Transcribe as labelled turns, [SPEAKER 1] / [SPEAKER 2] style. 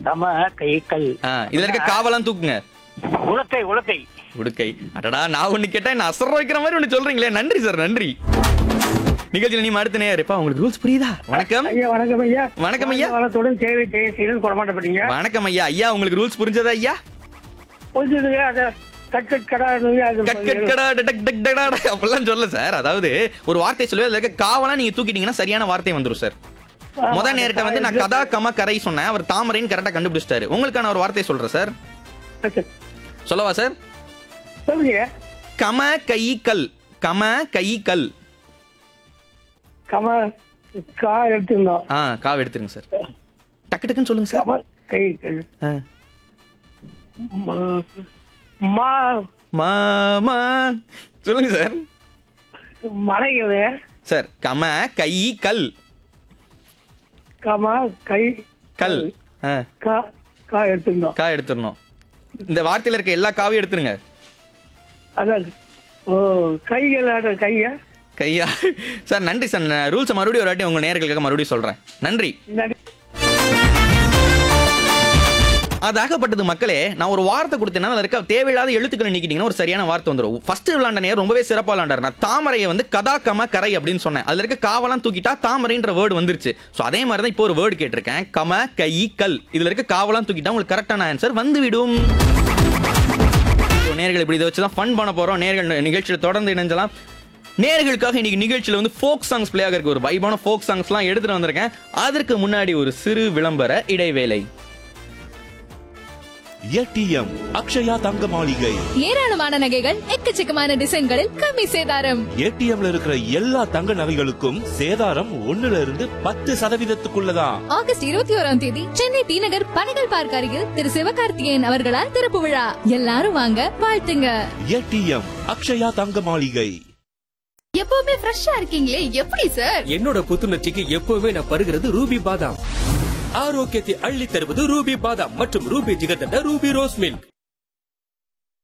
[SPEAKER 1] கம கை கல்
[SPEAKER 2] ஆ, இதுல இருக்க காவலாம் தூக்குங்க
[SPEAKER 1] உலக்கை உலக்கை
[SPEAKER 2] உடுக்கை அடடா நான் ஒண்ணு கேட்டா என்ன அசர வைக்கிற மாதிரி ஒண்ணு சொல்றீங்களே நன்றி சார் நன்றி நிகழ்ச்சியில் நீ அடுத்த நேரப்பா உங்களுக்கு ரூல்ஸ் புரியுதா வணக்கம்
[SPEAKER 1] ஐயா வணக்கம் ஐயா
[SPEAKER 2] வணக்கம் ஐயா.
[SPEAKER 1] வளத்துடன் சேவை செய்ய செய்யணும் கொடமாட்டப்பட்டீங்க
[SPEAKER 2] வணக்கம் ஐயா ஐயா உங்களுக்கு ரூல்ஸ் புரிஞ்சதா ஐயா
[SPEAKER 1] புரிஞ்சுதுங்க அத கட் கட் கடா அது
[SPEAKER 2] கட் கட் கடா டக் டக் டடா டக் அப்படிலாம் சொல்ல சார் அதாவது ஒரு வார்த்தை சொல்லுவேன் அதுல இருக்க காவலா நீங்க தூக்கிட்டீங்கன்னா சரியான வார்த்தை வந்துரும் சார் முத நேரத்தை வந்து நான் கதா கம கரை சொன்னேன் அவர் தாமரைன்னு கரெக்டா கண்டுபிடிச்சிட்டாரு உங்களுக்கான ஒரு வார்த்தை சொல்றேன் சார் சொல்லவா சார்
[SPEAKER 1] சொல்லுங்க
[SPEAKER 2] கம கை கல் கம கை கல்
[SPEAKER 1] கம கா எடுத்துருந்தோம்
[SPEAKER 2] ஆ காவ எடுத்துருங்க சார் டக்கு டக்குன்னு சொல்லுங்க சார்
[SPEAKER 1] கம கை கல்
[SPEAKER 2] ஆ.
[SPEAKER 1] ம- மா
[SPEAKER 2] மாமா சொல்லுங்க சார்
[SPEAKER 1] மலைகள்
[SPEAKER 2] சார் கம கை கல்
[SPEAKER 1] கம கை
[SPEAKER 2] கல் ஆ,
[SPEAKER 1] கா கா எடுத்துருந்தோம்
[SPEAKER 2] கா எடுத்துடணும் இந்த வார்த்தையில இருக்க எல்லா காவையும் எடுத்துருங்க
[SPEAKER 1] அதான் ஓ கைகள் ஆடுற கையா
[SPEAKER 2] கையா சார் நன்றி சார் ரூல்ஸ் மறுபடியும் ஒரு வாட்டி உங்க நேர்களுக்காக மறுபடியும் சொல்றேன் நன்றி
[SPEAKER 1] நன்றி.
[SPEAKER 2] அதாகப்பட்டது மக்களே நான் ஒரு வார்த்தை கொடுத்தேன்னா அதுல இருக்க தேவையில்லாத எழுத்துக்களை நீக்கிட்டீங்கன்னா ஒரு சரியான வார்த்தை வந்துடும் ஃபர்ஸ்ட் விளாண்ட நேரம் ரொம்பவே சிறப்பா விளாண்டார் நான் தாமரையை வந்து கதா கம கரை அப்படின்னு சொன்னேன் அதுல இருக்க காவலாம் தூக்கிட்டா தாமரைன்ற வேர்டு வந்துருச்சு ஸோ அதே மாதிரி தான் இப்போ ஒரு வேர்டு கேட்டிருக்கேன் கம கை கல் இதுல இருக்க காவலாம் தூக்கிட்டா உங்களுக்கு கரெக்டான ஆன்சர் வந்துவிடும் So, நேர்கள் இப்படி இதை வச்சு தான் ஃபன் பண்ண போறோம் நேர்கள் நிகழ்ச்சியில் தொடர்ந்து இணைஞ்சலாம் நேர்களுக்காக இன்னைக்கு நிகழ்ச்சியில் வந்து ஃபோக் சாங்ஸ் பிளே ஆக இருக்கு ஒரு வைபான ஃபோக் சாங்ஸ்லாம் எடுத்துட்டு வந்திருக்கேன் அதற்கு முன்னாடி ஒரு சிறு விளம்பர இடைவேளை
[SPEAKER 3] ஏடிஎம் அக்ஷயா தங்க மாளிகை
[SPEAKER 4] ஏராளமான நகைகள் எக்கச்சக்கமான டிசைன்களில் கம்மி சேதாரம்
[SPEAKER 3] ஏடிஎம்ல இருக்கிற எல்லா தங்க நகைகளுக்கும் சேதாரம் ஒண்ணுல இருந்து பத்து சதவீதத்துக்குள்ளதான்
[SPEAKER 4] ஆகஸ்ட் இருபத்தி ஓராம் தேதி சென்னை டி நகர் பனைகள் பார்க் அருகில் திரு சிவகார்த்திகேயன் அவர்களால் திறப்பு விழா எல்லாரும் வாங்க வாழ்த்துங்க
[SPEAKER 3] ஏடிஎம் அக்ஷயா தங்க மாளிகை
[SPEAKER 4] எப்பவுமே ஃப்ரெஷ்ஷா இருக்கீங்களே எப்படி சார்
[SPEAKER 5] என்னோட புத்துணர்ச்சிக்கு எப்பவுமே நான் பருகிறது ரூபி பாதாம் ஆரோக்கியத்தை அள்ளி தருவது ரூபி பாதாம் மற்றும் Ruby jigarthanda Ruby rose milk